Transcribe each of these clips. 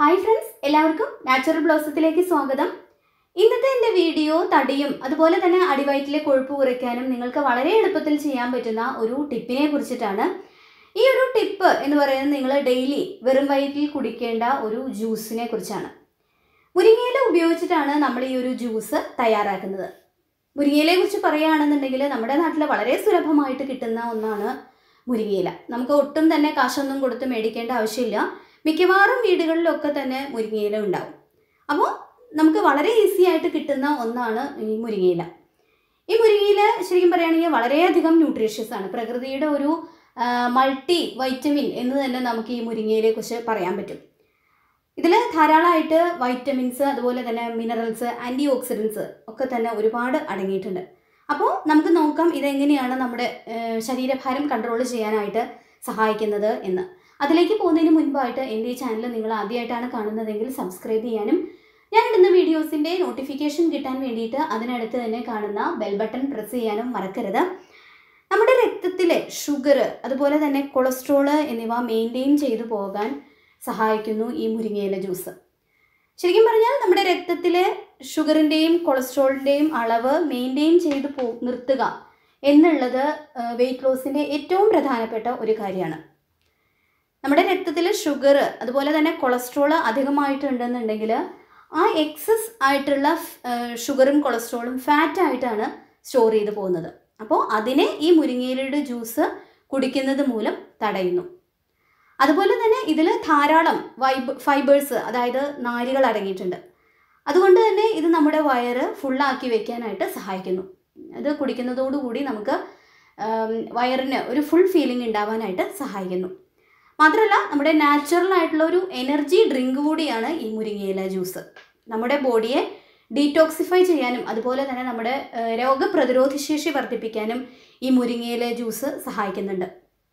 hi friends എല്ലാവർക്കും natural ബ്ലോസത്തിലേക്ക് സ്വാഗതം ഇന്നത്തെ എൻ്റെ വീഡിയോ തടിയും അതുപോലെ തന്നെ അടിവയറ്റിലെ കൊഴുപ്പ് കുറയ്ക്കാനും നിങ്ങൾക്ക് വളരെ എളുപ്പത്തിൽ ചെയ്യാൻ പറ്റുന്ന ഒരു ടിപ്പിനെ കുറിച്ചിട്ടാണ് ഈ ഒരു ടിപ്പ് എന്ന് പറയുന്നത് നിങ്ങൾ ഡെയിലി വെറും വയറ്റിൽ കുടിക്കേണ്ട ഒരു ജ്യൂസിനെ കുറിച്ചാണ് മുരിങ്ങയില ഉപയോഗിച്ചിട്ടാണ് നമ്മൾ ഈ ഒരു ജ്യൂസ് തയ്യാറാക്കുന്നത് മുരിങ്ങയിലയെ കുറിച്ച് പറയുകയാണെന്നുണ്ടെങ്കിൽ നമ്മുടെ നാട്ടിൽ വളരെ സുലഭമായിട്ട് കിട്ടുന്ന ഒന്നാണ് മുരിങ്ങയില നമുക്ക് ഒട്ടും തന്നെ കാശൊന്നും കൊടുത്ത് മേടിക്കേണ്ട ആവശ്യമില്ല മിക്കവാറും വീടുകളിലൊക്കെ തന്നെ മുരിങ്ങയില ഉണ്ടാവും അപ്പോൾ നമുക്ക് വളരെ ഈസി ആയിട്ട് കിട്ടുന്ന ഒന്നാണ് ഈ മുരിങ്ങയില ഈ മുരിങ്ങയില ശരിക്കും പറയുകയാണെങ്കിൽ വളരെയധികം ന്യൂട്രീഷ്യസ് ആണ് പ്രകൃതിയുടെ ഒരു മൾട്ടി വൈറ്റമിൻ എന്ന് തന്നെ നമുക്ക് ഈ മുരിങ്ങയിലയെ കുറിച്ച് പറയാൻ പറ്റും ഇതിൽ ധാരാളമായിട്ട് വൈറ്റമിൻസ് അതുപോലെ തന്നെ മിനറൽസ് ആൻറ്റി ഓക്സിഡൻസ് ഒക്കെ തന്നെ ഒരുപാട് അടങ്ങിയിട്ടുണ്ട് അപ്പോൾ നമുക്ക് നോക്കാം ഇതെങ്ങനെയാണ് നമ്മുടെ ഏഹ്, ശരീരഭാരം കൺട്രോൾ ചെയ്യാനായിട്ട് സഹായിക്കുന്നത് എന്ന് അതിലേക്ക് പോകുന്നതിന് മുൻപായിട്ട് എൻ്റെ ഈ ചാനൽ നിങ്ങൾ ആദ്യമായിട്ടാണ് കാണുന്നതെങ്കിൽ സബ്സ്ക്രൈബ് ചെയ്യാനും ഞാൻ ഇടുന്ന വീഡിയോസിൻ്റെ നോട്ടിഫിക്കേഷൻ കിട്ടാൻ വേണ്ടിയിട്ട് അതിനടുത്ത് തന്നെ കാണുന്ന ബെൽ ബട്ടൺ പ്രസ് ചെയ്യാനും മറക്കരുത് നമ്മുടെ രക്തത്തിലെ ഷുഗർ അതുപോലെ തന്നെ കൊളസ്ട്രോള് എന്നിവ മെയിൻറ്റെയിൻ ചെയ്തു പോകാൻ സഹായിക്കുന്നു ഈ മുരിങ്ങയില ജ്യൂസ് ശരിക്കും പറഞ്ഞാൽ നമ്മുടെ രക്തത്തിലെ ഷുഗറിൻ്റെയും കൊളസ്ട്രോളിൻ്റെയും അളവ് മെയിൻറ്റെയിൻ ചെയ്ത് പോ നിർത്തുക എന്നുള്ളത് വെയിറ്റ് ലോസിൻ്റെ ഏറ്റവും പ്രധാനപ്പെട്ട ഒരു കാര്യമാണ് നമ്മുടെ രക്തത്തിൽ ഷുഗർ അതുപോലെ തന്നെ കൊളസ്ട്രോൾ അധികമായിട്ടുണ്ടെന്നുണ്ടെങ്കിൽ ആ എക്സസ് ആയിട്ടുള്ള ഷുഗറും കൊളസ്ട്രോളും ഫാറ്റ് ആയിട്ടാണ് സ്റ്റോർ ചെയ്ത് പോകുന്നത് അപ്പോൾ അതിനെ ഈ മുരിങ്ങയിലയുടെ ജ്യൂസ് കുടിക്കുന്നത് മൂലം തടയുന്നു അതുപോലെ തന്നെ ഇതിൽ ധാരാളം വൈബ് ഫൈബേഴ്സ് അതായത് നാരുകൾ അടങ്ങിയിട്ടുണ്ട് അതുകൊണ്ട് തന്നെ ഇത് നമ്മുടെ വയറ് ഫുള്ളാക്കി വെക്കാനായിട്ട് സഹായിക്കുന്നു അത് കുടിക്കുന്നതോടുകൂടി നമുക്ക് ആം, വയറിന് ഒരു ഫുൾ ഫീലിംഗ് ഉണ്ടാവാനായിട്ട് സഹായിക്കുന്നു മാത്രമല്ല നമ്മുടെ നാച്ചുറൽ ആയിട്ടുള്ള ഒരു എനർജി ഡ്രിങ്ക് കൂടിയാണ് ഈ മുരിങ്ങയില ജ്യൂസ് നമ്മുടെ ബോഡിയെ ഡീറ്റോക്സിഫൈ ചെയ്യാനും അതുപോലെ തന്നെ നമ്മുടെ ഏഹ്, രോഗപ്രതിരോധ ശേഷി വർദ്ധിപ്പിക്കാനും ഈ മുരിങ്ങയില ജ്യൂസ് സഹായിക്കുന്നുണ്ട്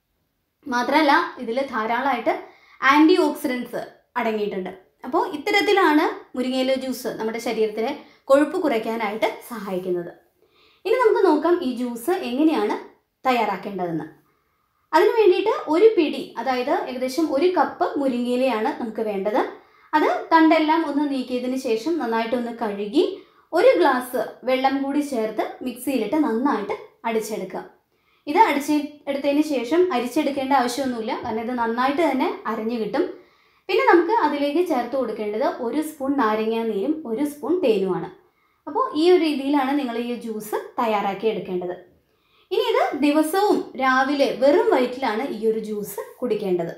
മാത്രമല്ല ഇതിൽ ധാരാളമായിട്ട് ആൻറ്റി ഓക്സിഡൻസ് അടങ്ങിയിട്ടുണ്ട് അപ്പോൾ ഇത്തരത്തിലാണ് മുരിങ്ങയില ജ്യൂസ് നമ്മുടെ ശരീരത്തിലെ കൊഴുപ്പ് കുറയ്ക്കാനായിട്ട് സഹായിക്കുന്നത് ഇനി നമുക്ക് നോക്കാം ഈ ജ്യൂസ് എങ്ങനെയാണ് തയ്യാറാക്കേണ്ടതെന്ന് അതിന് വേണ്ടിയിട്ട് ഒരു പിടി അതായത് ഏകദേശം ഒരു കപ്പ് മുരിങ്ങയിലയാണ് നമുക്ക് വേണ്ടത് അത് തണ്ടെല്ലാം ഒന്ന് നീക്കിയതിന് ശേഷം നന്നായിട്ടൊന്ന് കഴുകി ഒരു ഗ്ലാസ് വെള്ളം കൂടി ചേർത്ത് മിക്സിയിലിട്ട് നന്നായിട്ട് അടിച്ചെടുക്കുക ഇത് അടിച്ച് എടുത്തതിന് ശേഷം അരിച്ചെടുക്കേണ്ട ആവശ്യമൊന്നുമില്ല കാരണം ഇത് നന്നായിട്ട് തന്നെ അരഞ്ഞു കിട്ടും പിന്നെ നമുക്ക് അതിലേക്ക് ചേർത്ത് കൊടുക്കേണ്ടത് ഒരു സ്പൂൺ നാരങ്ങാ നീരും ഒരു സ്പൂൺ തേനുമാണ് അപ്പോൾ ഈ ഒരു രീതിയിലാണ് നിങ്ങൾ ഈ ജ്യൂസ് തയ്യാറാക്കി എടുക്കേണ്ടത് ഇനി ഇത് ദിവസവും രാവിലെ വെറും വയറ്റിലാണ് ഈ ഒരു ജ്യൂസ് കുടിക്കേണ്ടത്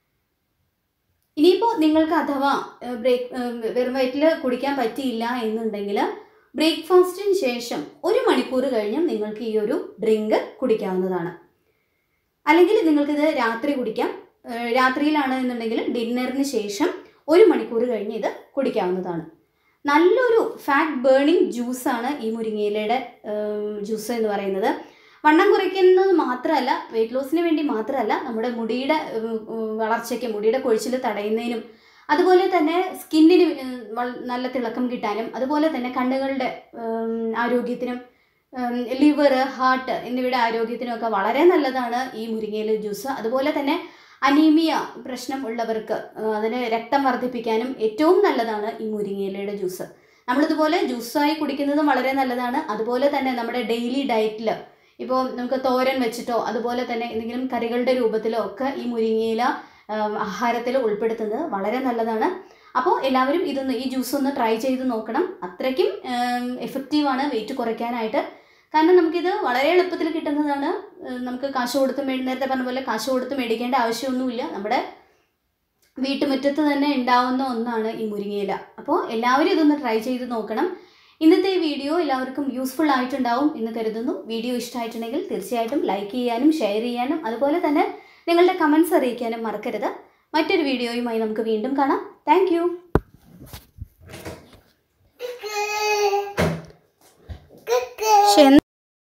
ഇനിയിപ്പോൾ നിങ്ങൾക്ക് അഥവാ ബ്രേക്ക് വെറും വയറ്റിൽ കുടിക്കാൻ പറ്റിയില്ല എന്നുണ്ടെങ്കിൽ ബ്രേക്ക്ഫാസ്റ്റിന് ശേഷം ഒരു മണിക്കൂർ കഴിഞ്ഞും നിങ്ങൾക്ക് ഈ ഒരു ഡ്രിങ്ക് കുടിക്കാവുന്നതാണ് അല്ലെങ്കിൽ നിങ്ങൾക്കിത് രാത്രി കുടിക്കാം ഏഹ് രാത്രിയിലാണ് എന്നുണ്ടെങ്കിൽ ഡിന്നറിന് ശേഷം ഒരു മണിക്കൂർ കഴിഞ്ഞ് ഇത് കുടിക്കാവുന്നതാണ് നല്ലൊരു ഫാറ്റ് ബേണിംഗ് ജ്യൂസാണ് ഈ മുരിങ്ങയിലയുടെ ജ്യൂസ് എന്ന് പറയുന്നത് വണ്ണം കുറയ്ക്കുന്നത് മാത്രമല്ല വെയിറ്റ് ലോസിന് വേണ്ടി മാത്രമല്ല നമ്മുടെ മുടിയുടെ ഉം, ഉം, വളർച്ചയ്ക്ക് മുടിയുടെ കൊഴിച്ചിൽ തടയുന്നതിനും അതുപോലെ തന്നെ സ്കിന്നിന് നല്ല തിളക്കം കിട്ടാനും അതുപോലെ തന്നെ കണ്ണുകളുടെ ഉം, ആരോഗ്യത്തിനും ലിവർ ഹാർട്ട് എന്നിവയുടെ ആരോഗ്യത്തിനും ഒക്കെ വളരെ നല്ലതാണ് ഈ മുരിങ്ങയില ജ്യൂസ് അതുപോലെ തന്നെ അനീമിയ പ്രശ്നം ഉള്ളവർക്ക് ആ, അതിന് രക്തം വർദ്ധിപ്പിക്കാനും ഏറ്റവും നല്ലതാണ് ഈ മുരിങ്ങയിലയുടെ ജ്യൂസ് നമ്മളിതുപോലെ ജ്യൂസായി കുടിക്കുന്നതും വളരെ നല്ലതാണ് അതുപോലെ തന്നെ നമ്മുടെ ഡെയിലി ഡയറ്റിൽ ഇപ്പോൾ നമുക്ക് തോരൻ വെച്ചിട്ടോ അതുപോലെ തന്നെ എന്തെങ്കിലും കറികളുടെ രൂപത്തിലോ ഒക്കെ ഈ മുരിങ്ങയില ആഹാരത്തിൽ ഉൾപ്പെടുത്തുന്നത് വളരെ നല്ലതാണ് അപ്പോൾ എല്ലാവരും ഇതൊന്ന് ഈ ജ്യൂസ് ഒന്ന് ട്രൈ ചെയ്ത് നോക്കണം അത്രയ്ക്കും എഫക്റ്റീവാണ് വെയിറ്റ് കുറയ്ക്കാനായിട്ട് കാരണം നമുക്കിത് വളരെ എളുപ്പത്തിൽ കിട്ടുന്നതാണ് ഏഹ് നമുക്ക് കാശ് കൊടുത്ത് മേ നേരത്തെ പറഞ്ഞ പോലെ കാശ് കൊടുത്ത് മേടിക്കേണ്ട ആവശ്യമൊന്നുമില്ല നമ്മുടെ വീട്ടുമുറ്റത്ത് തന്നെ ഉണ്ടാവുന്ന ഒന്നാണ് ഈ മുരിങ്ങയില അപ്പോൾ എല്ലാവരും ഇതൊന്ന് ട്രൈ ചെയ്ത് നോക്കണം ഇന്നത്തെ ഈ വീഡിയോ എല്ലാവർക്കും യൂസ്ഫുൾ ആയിട്ടുണ്ടാവും എന്ന് കരുതുന്നു വീഡിയോ ഇഷ്ടമായിട്ടുണ്ടെങ്കിൽ തീർച്ചയായിട്ടും ലൈക്ക് ചെയ്യാനും ഷെയർ ചെയ്യാനും അതുപോലെ തന്നെ നിങ്ങളുടെ കമൻസ് അറിയിക്കാനും മറക്കരുത് മറ്റൊരു വീഡിയോയുമായി നമുക്ക് വീണ്ടും കാണാം താങ്ക് യു